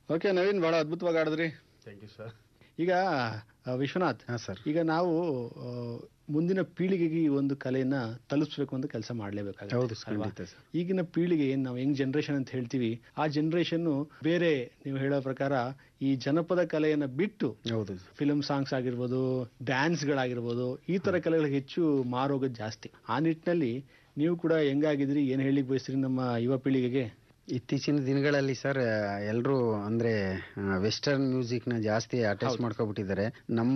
Okay Naveen ಬಹಳ ಅದ್ಭುತವಾಗಿ ಆಡಿದ್ರಿ thank you sir ಈಗ ಆ, ವಿಶ್ವನಾಥ್ ಹಾ ಸರ್ ಈಗ ನಾವು ಆ, ಮುಂದಿನ ಪೀಳಿಗೆಗೆ ಈ ಒಂದು ಕಲೆಯನ್ನ ತಲುಪಿಸ್ಬೇಕು ಅಂತ ಕೆಲಸ ಹೌದು ಮಾಡ್ಲೇಬೇಕಾಗುತ್ತೆ ಅಲ್ವಾ ಖಂಡಿತ ಸರ್ ಈಗಿನ ಪೀಳಿಗೆ ಏನ್ ನಾವು ಯಂಗ್ ಜನರೇಷನ್ ಅಂತ ಹೇಳ್ತೀವಿ ಆ ಜನರೇಷನ್ ಬೇರೆ ನೀವು ಹೇಳೋ ಪ್ರಕಾರ ಈ ಜನಪದ ಕಲೆಯನ್ನ ಬಿಟ್ಟು ಹೌದು ಫಿಲ್ಮ್ ಸಾಂಗ್ಸ್ ಆಗಿರ್ಬೋದು ಡ್ಯಾನ್ಸ್ಗಳಾಗಿರ್ಬೋದು ಈ ತರ ಕಲೆಗಳಿಗೆ ಹೆಚ್ಚು ಮಾರೋಗೋದು ಜಾಸ್ತಿ ಆ ನಿಟ್ಟಿನಲ್ಲಿ ನೀವು ಕೂಡ ಹೆಂಗಾಗಿದ್ರಿ ಏನ್ ಹೇಳಿಕ್ ಬಯಸ್ತೀರಿ ನಮ್ಮ ಯುವ ಪೀಳಿಗೆಗೆ ಇತ್ತೀಚಿನ ದಿನಗಳಲ್ಲಿ ಸರ್ ಎಲ್ಲರೂ ಅಂದ್ರೆ ವೆಸ್ಟರ್ನ್ ಮ್ಯೂಸಿಕ್ ನ ಜಾಸ್ತಿ ಅಟ್ಯಾಚ್ ಮಾಡ್ಕೊಬಿಟ್ಟಿದ್ದಾರೆ ನಮ್ಮ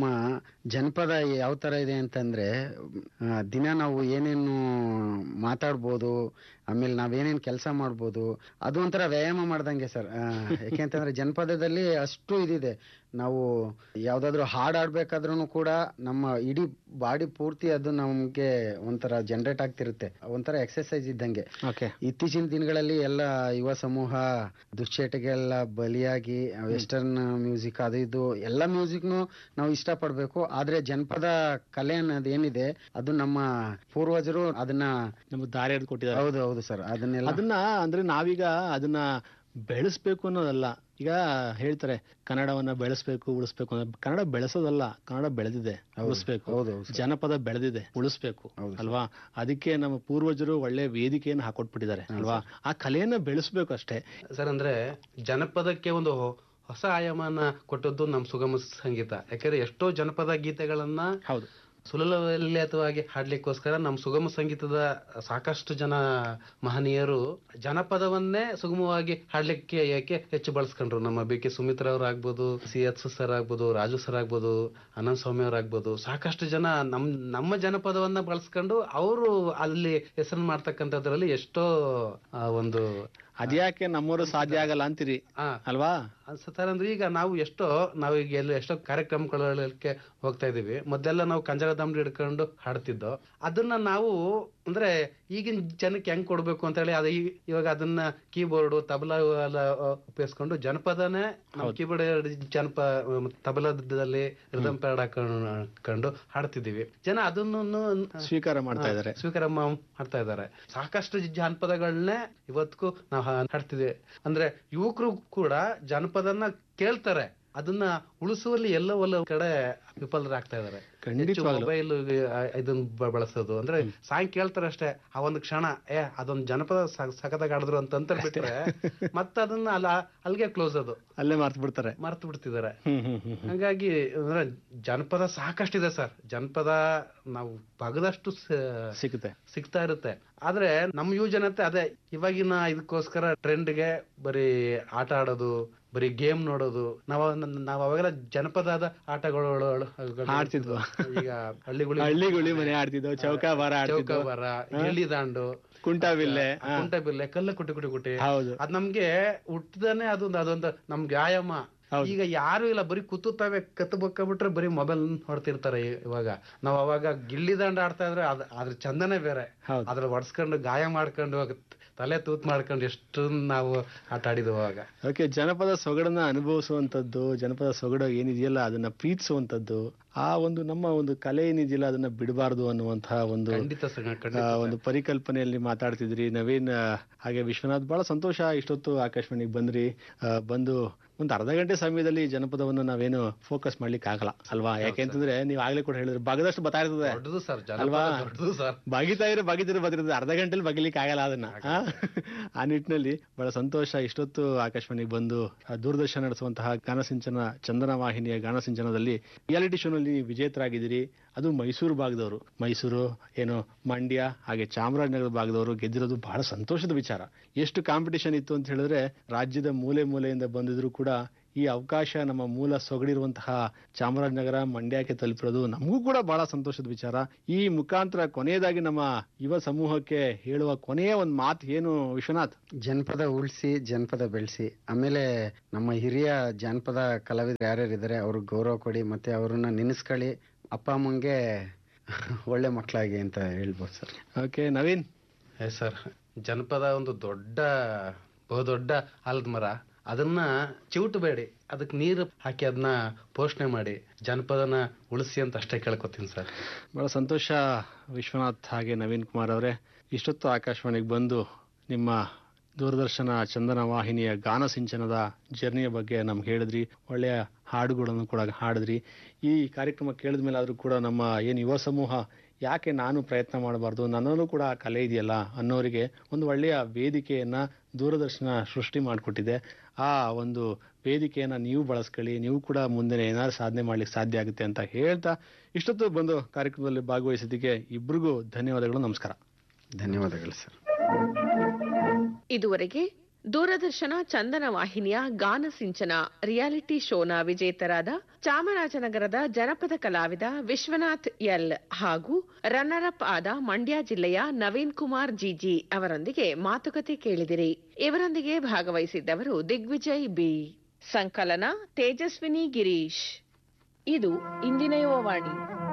ಜನಪದ ಯಾವ ತರ ಇದೆ ಅಂತಂದ್ರೆ ಆ, ದಿನ ನಾವು ಏನೇನು ಮಾತಾಡ್ಬೋದು ಆಮೇಲೆ ನಾವೇನೇನು ಕೆಲಸ ಮಾಡ್ಬೋದು ಅದು ಒಂಥರ ವ್ಯಾಯಾಮ ಮಾಡ್ದಂಗೆ ಸರ್ ಯಾಕೆಂತಂದ್ರೆ ಜನಪದದಲ್ಲಿ ಅಷ್ಟು ಇದಿದೆ ನಾವು ಯಾವ್ದಾದ್ರು ಹಾಡ್ ಆಡ್ಬೇಕಾದ್ರೂ ಕೂಡ ನಮ್ಮ ಇಡೀ ಬಾಡಿ ಪೂರ್ತಿ ಅದು ನಮ್ಗೆ ಒಂಥರ ಜನರೇಟ್ ಆಗ್ತಿರುತ್ತೆ ಒಂಥರ ಎಕ್ಸರ್ಸೈಸ್ ಇದ್ದಂಗೆ ಓಕೆ ಇತ್ತೀಚಿನ ದಿನಗಳಲ್ಲಿ ಎಲ್ಲ ಯುವ ಸಮೂಹ ದುಶ್ಚಟಗೆಲ್ಲ ಬಲಿಯಾಗಿ ವೆಸ್ಟರ್ನ್ ಮ್ಯೂಸಿಕ್ ಅದು ಇದು ಎಲ್ಲ ಮ್ಯೂಸಿಕ್ನು ನಾವು ಇಷ್ಟಪಡ್ಬೇಕು ಆದ್ರೆ ಜನಪದ ಕಲೆ ಅನ್ನೋದು ಏನಿದೆ ಅದು ನಮ್ಮ ಪೂರ್ವಜರು ಅದನ್ನ ನಮ್ಗೆ ದಾರಿ ಹಿಡ್ದು ಕೊಟ್ಟಿದ್ದಾರೆ ಹೌದು ಹೌದು ಸರ್ ಅದನ್ನೆಲ್ಲ ಅದನ್ನ ಅಂದ್ರೆ ನಾವೀಗ ಅದನ್ನ ಬೆಳೆಸ್ಬೇಕು ಅನ್ನೋದಲ್ಲ ಈಗ ಹೇಳ್ತಾರೆ ಕನ್ನಡವನ್ನ ಬೆಳೆಸ್ಬೇಕು ಉಳಿಸ್ಬೇಕು ಅನ್ನೋದು ಕನ್ನಡ ಬೆಳೆಸೋದಲ್ಲ ಕನ್ನಡ ಬೆಳೆದಿದೆ ಉಳಿಸ್ಬೇಕು ಹೌದು ಹೌದು ಸರ್. ಜನಪದ ಬೆಳೆದಿದೆ ಉಳಿಸ್ಬೇಕು ಹೌದು ಅಲ್ವಾ ಅದಕ್ಕೆ ನಮ್ಮ ಪೂರ್ವಜರು ಒಳ್ಳೆ ವೇದಿಕೆಯನ್ನು ಹಾಕೊಟ್ಬಿಟ್ಟಿದ್ದಾರೆ ಅಲ್ವಾ ಆ ಕಲೆಯನ್ನ ಬೆಳೆಸ್ಬೇಕು ಅಷ್ಟೇ ಸರ್ ಅಂದ್ರೆ ಜನಪದಕ್ಕೆ ಒಂದು ಹೊಸ ಆಯಾಮನ ಕೊಟ್ಟದ್ದು ನಮ್ಮ ಸುಗಮ ಸಂಗೀತ ಯಾಕಂದ್ರೆ ಎಷ್ಟೋ ಜನಪದ ಗೀತೆಗಳನ್ನ ಹೌದು ಸುಲಲಿತವಾಗಿ ಹಾಡ್ಲಿಕ್ಕೋಸ್ಕರ ನಮ್ಮ ಸುಗಮ ಸಂಗೀತದ ಸಾಕಷ್ಟು ಜನ ಮಹನೀಯರು ಜನಪದವನ್ನೇ ಸುಗಮವಾಗಿ ಹಾಡ್ಲಿಕ್ಕೆ ಯಾಕೆ ಹೆಚ್ಚು ಬಳಸ್ಕೊಂಡ್ರು ನಮ್ಮ ಬಿ ಕೆ ಸುಮಿತ್ರ ಅವ್ರು ಆಗ್ಬೋದು ಸಿ ಎಚ್ ಸರ್ ಆಗ್ಬೋದು ರಾಜು ಸರ್ ಆಗ್ಬೋದು ಅನಂತ ಸ್ವಾಮಿ ಅವ್ರು ಆಗ್ಬೋದು ಸಾಕಷ್ಟು ಜನ ನಮ್ ನಮ್ಮ ಜನಪದವನ್ನ ಬಳಸ್ಕೊಂಡು ಅವರು ಅಲ್ಲಿ ಹೆಸರು ಮಾಡ್ತಕ್ಕಂಥದ್ರಲ್ಲಿ ಎಷ್ಟೋ ಆ, ಒಂದು ಅದ್ಯಾಕೆ ನಮ್ಮವರು ಸಾಧ್ಯ ಆಗಲ್ಲ ಅಂತೀರಿ ಆ ಅಲ್ವಾ ಅನ್ಸುತ್ತಾರೆ ಅಂದ್ರೆ ಈಗ ನಾವು ಎಷ್ಟೋ ನಾವು ಈಗ ಎಲ್ಲ ಎಷ್ಟೋ ಕಾರ್ಯಕ್ರಮಗಳಿಗೆ ಹೋಗ್ತಾ ಇದೀವಿ ಮೊದಲೆಲ್ಲ ನಾವು ಕಂಜರ ದಂಬಡಿ ಹಿಡ್ಕೊಂಡು ಹಾಡ್ತಿದ್ದೋ ಅದನ್ನ ನಾವು ಅಂದ್ರೆ ಈಗಿನ ಜನಕ್ಕೆ ಹೆಂಗ್ ಕೊಡ್ಬೇಕು ಅಂತ ಹೇಳಿ ಅದು ಈ- ಇವಾಗ ಅದನ್ನ ಕೀಬೋರ್ಡ್ ತಬಲಾ ಎಲ್ಲ ಉಪಯೋಗಿಸ್ಕೊಂಡು ಜನಪದನೇ ನಾವು ಕೀಬೋರ್ಡ್ ಜನಪ ತಬಲದಲ್ಲಿ ರಿದಮ್ ಪ್ಯಾಡ್ ಹಾಕೊಂಡು ಹಾಡ್ತಿದೀವಿ ಜನ ಅದನ್ನು ಸ್ವೀಕಾರ ಮಾಡ್ತಾ ಇದ್ದಾರೆ ಸ್ವೀಕಾರ ಮಾ- ಮಾಡ್ತಾ ಇದ್ದಾರೆ ಸಾಕಷ್ಟು ಜಾನಪದಗಳನ್ನೇ ಇವತ್ತಿಗೂ ನಾವು ಹಾ- ಹಾಡ್ತಿದ್ವಿ ಅಂದ್ರೆ ಯುವಕರು ಕೂಡ ಜಾನಪದನ ಕೇಳ್ತಾರೆ ಅದನ್ನ ಉಳಿಸುವಲ್ಲಿ ಎಲ್ಲೋ ಒಲ್ಲ ಕಡೆ ವಿಫಲರಾಗ್ತಾ ಇದ್ದಾರೆ ಖಂಡಿತವಾಗ್ಲೂ. ಮೊಬೈಲ್ ಇದನ್ನ ಬ- ಬಳಸೋದು ಅಂದ್ರೆ ಸಾಂಗ್ ಕೇಳ್ತಾರೆ ಅಷ್ಟೇ ಆ ಒಂದು ಕ್ಷಣ ಏ ಅದೊಂದು ಜನಪದ ಸ- ಸಖತ್ತಾಗಿ ಆಡಿದ್ರು ಅಂತ ಅಂತ ಬಿಟ್ರೆ ಮತ್ತೆ ಅದನ್ನ ಅಲ್ಲ ಅಲ್ಲಿಗೆ ಕ್ಲೋಸ್ ಅದು ಅಲ್ಲೇ ಮರ್ತು ಬಿಡ್ತಾರೆ ಮರ್ತು ಬಿಡ್ತಿದ್ದಾರೆ ಹ್ಮ್ ಹ್ಮ್ ಹ್ಮ್ ಹಾಗಾಗಿ ಅಂದ್ರೆ ಜನಪದ ಸಾಕಷ್ಟಿದೆ ಸರ್ ಜನಪದ ನಾವು ಬಗದಷ್ಟು ಸ- ಸಿಗುತ್ತೆ ಸಿಗ್ತಾ ಇರುತ್ತೆ ಆದ್ರೆ ನಮ್ಮ ಯುವಜನತೆ ಅದೇ ಇವಾಗಿನ ಇದಕ್ಕೋಸ್ಕರ ಟ್ರೆಂಡ್ಗೆ ಬರೀ ಆಟ ಆಡೋದು ಬರೀ ಗೇಮ್ ನೋಡೋದು ನಾವು ನಾವು ಅವಾಗೆಲ್ಲ ಜನಪದದ ಆಟಗಳು ಆಡ್ತಿದ್ವು. ಈಗ ಹಳ್ಳಿಗುಳಿ ಹಳ್ಳಿಗುಳಿ ಮನೆ ಆಡ್ತಿದ್ದೋ ಚೌಕ ಬಾರ ಆಡ್ತಿದ್ದೋ ಚೌಕಾಬಾರ ಗಿಲ್ಲಿ ದಾಂಡು ಕುಂಟಾಬಿಲ್ಲೆ ಹಾ. ಕುಂಟಬಿಲ್ಲೆ ಕಲ್ಲ ಕುಟಿ ಕುಟಿ ಕುಟಿ ಹೌದು ಅದ್ ನಮ್ಗೆ ಹುಟ್ಟದಾನೆ ಅದೊಂದು ಅದೊಂದು ನಮ್ಗೆ ವ್ಯಾಯಾಮ ಹೌದು. ಈಗ ಯಾರು ಇಲ್ಲ ಬರೀ ಕೂತುತ್ತವೆ ಕತ್ತಬೇಕಬಿಟ್ರೆ ಬರೀ ಮೊಬೈಲ್ ಹೊಡ್ತಿರ್ತಾರೆ ಇ- ಇವಾಗ ನಾವ್ ಅವಾಗ ಗಿಲ್ಲಿ ದಂಡ ಆಡ್ತಾ ಇದ್ರೆ ಅದ್ ಅದ್ರ ಚಂದನೆ ಬೇರೆ ಹೌದು. ಅದ್ರ ಒಡ್ಸ್ಕೊಂಡು ಗಾಯ ಮಾಡ್ಕೊಂಡು ಅದ್ ತಲೆ ತೂತ್ ಮಾಡ್ಕೊಂಡು ಎಷ್ಟು ನಾವು ಆಟ ಆಡಿದ್ವು ಅವಾಗ ಓಕೆ ಜನಪದ ಸೊಗಡನ್ನ ಅನುಭವಿಸುವಂತದ್ದು ಜನಪದ ಸೊಗಡು ಏನಿದೆಯಲ್ಲ ಅದನ್ನ ಪ್ರೀತಿಸುವಂತದ್ದು ಆ ಒಂದು ನಮ್ಮ ಒಂದು ಕಲೆ ಏನಿದೆಯಲ್ಲ ಅದನ್ನ ಬಿಡಬಾರ್ದು ಅನ್ನುವಂತಹ ಒಂದು ಖಂಡಿತ ಸರ್ ಆ, ಖಂಡಿತ ಒಂದು ಪರಿಕಲ್ಪನೆಯಲ್ಲಿ ಮಾತಾಡ್ತಿದ್ರಿ ನವೀನ್ ಆ, ಹಾಗೆ ವಿಶ್ವನಾಥ್ ಬಹಳ ಸಂತೋಷ ಇಷ್ಟೊತ್ತು ಆಕಾಶವಾಣಿಗೆ ಬಂದ್ರಿ ಆ, ಬಂದು ಒಂದು ಅರ್ಧ ಗಂಟೆ ಸಮಯದಲ್ಲಿ ಜನಪದವನ್ನು ನಾವೇನು ಫೋಕಸ್ ಮಾಡ್ಲಿಕ್ಕೆ ಆಗಲ್ಲ ಅಲ್ವಾ ಯಾಕೆಂತಂದ್ರೆ ನೀವು ಆಗ್ಲೇ ಕೂಡ ಹೇಳಿದ್ರಿ ಭಾಗದಷ್ಟು ಬತ್ತಾ ಇರ್ತದೆ ದೊಡ್ಡದು ಸರ್ ಅಲ್ವಾ? ಜನಪದ ದೊಡ್ಡದು ಸರ್ ಬಗಿತಾ ಇರೋ ಬಗಿತಿರೋ ಬದಿರ್ತದೆ ಅರ್ಧ ಗಂಟೆಲಿ ಬಗಿಲಿಕ್ಕೆ ಆಗಲ್ಲ ಅದನ್ನ ಆ? ಆ ನಿಟ್ಟಿನಲ್ಲಿ ಬಹಳ ಸಂತೋಷ ಇಷ್ಟೊತ್ತು ಆಕಾಶವಾಣಿಗೆ ಬಂದು ಆ, ದೂರದರ್ಶನ ನಡೆಸುವಂತಹ ಗಾನಸಿಂಚನ ಚಂದನ ವಾಹಿನಿಯ ಗಾನಸಿಂಚನದಲ್ಲಿ ರಿಯಾಲಿಟಿ ಶೋನಲ್ಲಿ ವಿಜೇತರಾಗಿದ್ದೀರಿ ಅದು ಮೈಸೂರು ಭಾಗದವರು ಮೈಸೂರು ಏನು ಮಂಡ್ಯ ಹಾಗೆ ಚಾಮರಾಜನಗರ ಭಾಗದವರು ಗೆದ್ದಿರೋದು ಬಹಳ ಸಂತೋಷದ ವಿಚಾರ ಎಷ್ಟು ಕಾಂಪಿಟಿಷನ್ ಇತ್ತು ಅಂತ ಹೇಳಿದ್ರೆ ರಾಜ್ಯದ ಮೂಲೆ ಮೂಲೆಯಿಂದ ಬಂದಿದ್ರು ಕೂಡ ಈ ಅವಕಾಶ ನಮ್ಮ ಮೂಲ ಸೊಗಡಿರುವಂತಹ ಚಾಮರಾಜನಗರ ಮಂಡ್ಯಕ್ಕೆ ತಲುಪಿರೋದು ನಮಗೂ ಕೂಡ ಬಹಳ ಸಂತೋಷದ ವಿಚಾರ ಈ ಮುಖಾಂತರ ಕೊನೆಯದಾಗಿ ನಮ್ಮ ಯುವ ಸಮೂಹಕ್ಕೆ ಹೇಳುವ ಕೊನೆಯ ಒಂದು ಮಾತು ಏನು ವಿಶ್ವನಾಥ್ ಜನಪದ ಉಳಿಸಿ ಜನಪದ ಬೆಳೆಸಿ ಆಮೇಲೆ ನಮ್ಮ ಹಿರಿಯ ಜಾನಪದ ಕಲಾವಿದರು ಯಾರ್ಯಾರು ಇದ್ದಾರೆ ಅವ್ರಿಗೆ ಗೌರವ ಕೊಡಿ ಮತ್ತೆ ಅವ್ರನ್ನ ನೆನೆಸ್ಕೊಳ್ಳಿ ಅಪ್ಪ ಅಮ್ಮಂಗೆ ಒಳ್ಳೆ ಮಕ್ಕಳಾಗಿ ಅಂತ ಹೇಳ್ಬೋದು sir okay Naveen S sir ಜನಪದ ಒಂದು ದೊಡ್ಡ ಬಹುದೊಡ್ಡ ಆಲದ ಮರ ಅದನ್ನ ಚಿವುಟಬೇಡಿ ಅದಕ್ಕೆ ನೀರು ಹಾಕಿ ಅದನ್ನ ಪೋಷಣೆ ಮಾಡಿ ಜನಪದನ ಉಳಿಸಿ ಅಂತ ಅಷ್ಟೇ ಕೇಳ್ಕೊತೀನಿ ಸರ್ ಬಹಳ ಸಂತೋಷ ವಿಶ್ವನಾಥ್ ಹಾಗೆ ನವೀನ್ ಕುಮಾರ್ ಅವರೇ ಇಷ್ಟೊತ್ತು ಆಕಾಶವಾಣಿಗೆ ಬಂದು ನಿಮ್ಮ ದೂರದರ್ಶನ ಚಂದನ ವಾಹಿನಿಯ ಗಾನ ಸಿಂಚನದ ಜರ್ನಿಯ ಬಗ್ಗೆ ನಮ್ಗೆ ಹೇಳಿದ್ರಿ ಒಳ್ಳೆಯ ಹಾಡುಗಳನ್ನು ಕೂಡ ಹಾಡಿದ್ರಿ ಈ ಕಾರ್ಯಕ್ರಮ ಕೇಳಿದ ಮೇಲೆ ಆದರೂ ಕೂಡ ನಮ್ಮ ಏನು ಯುವ ಸಮೂಹ ಯಾಕೆ ನಾನು ಪ್ರಯತ್ನ ಮಾಡಬಾರ್ದು ನನ್ನಲ್ಲೂ ಕೂಡ ಆ ಕಲೆ ಇದೆಯಲ್ಲ ಅನ್ನೋರಿಗೆ ಒಂದು ಒಳ್ಳೆಯ ವೇದಿಕೆಯನ್ನ ದೂರದರ್ಶನ ಸೃಷ್ಟಿ ಮಾಡಿಕೊಟ್ಟಿದೆ ಆ ಒಂದು ವೇದಿಕೆಯನ್ನ ನೀವು ಬಳಸ್ಕೊಳ್ಳಿ ನೀವು ಕೂಡ ಮುಂದೆ ಏನಾದ್ರು ಸಾಧನೆ ಮಾಡ್ಲಿಕ್ಕೆ ಸಾಧ್ಯ ಆಗುತ್ತೆ ಅಂತ ಹೇಳ್ತಾ ಇಷ್ಟೊತ್ತು ಬಂದು ಕಾರ್ಯಕ್ರಮದಲ್ಲಿ ಭಾಗವಹಿಸಿದ್ದಕ್ಕೆ ಇಬ್ರಿಗೂ ಧನ್ಯವಾದಗಳು ನಮಸ್ಕಾರ ಧನ್ಯವಾದಗಳು ಸರ್ ಇದುವರೆಗೆ ದೂರದರ್ಶನ ಚಂದನ ವಾಹಿನಿಯ ಗಾನ ಸಿಂಚನ ರಿಯಾಲಿಟಿ ಶೋನ ವಿಜೇತರಾದ ಚಾಮರಾಜನಗರದ ಜನಪದ ಕಲಾವಿದ ವಿಶ್ವನಾಥ್ ಎಲ್ ಹಾಗೂ ರನ್ನರ್ ಅಪ್ ಆದ ಮಂಡ್ಯ ಜಿಲ್ಲೆಯ ನವೀನ್ ಕುಮಾರ್ ಜಿಜಿ ಅವರೊಂದಿಗೆ ಮಾತುಕತೆ ಕೇಳಿದಿರಿ ಇವರೊಂದಿಗೆ ಭಾಗವಹಿಸಿದ್ದವರು ದಿಗ್ವಿಜಯ್ ಬಿ ಸಂಕಲನ ತೇಜಸ್ವಿನಿ ಗಿರೀಶ್ ಇದು ಇಂದಿನ ಯುವವಾಣಿ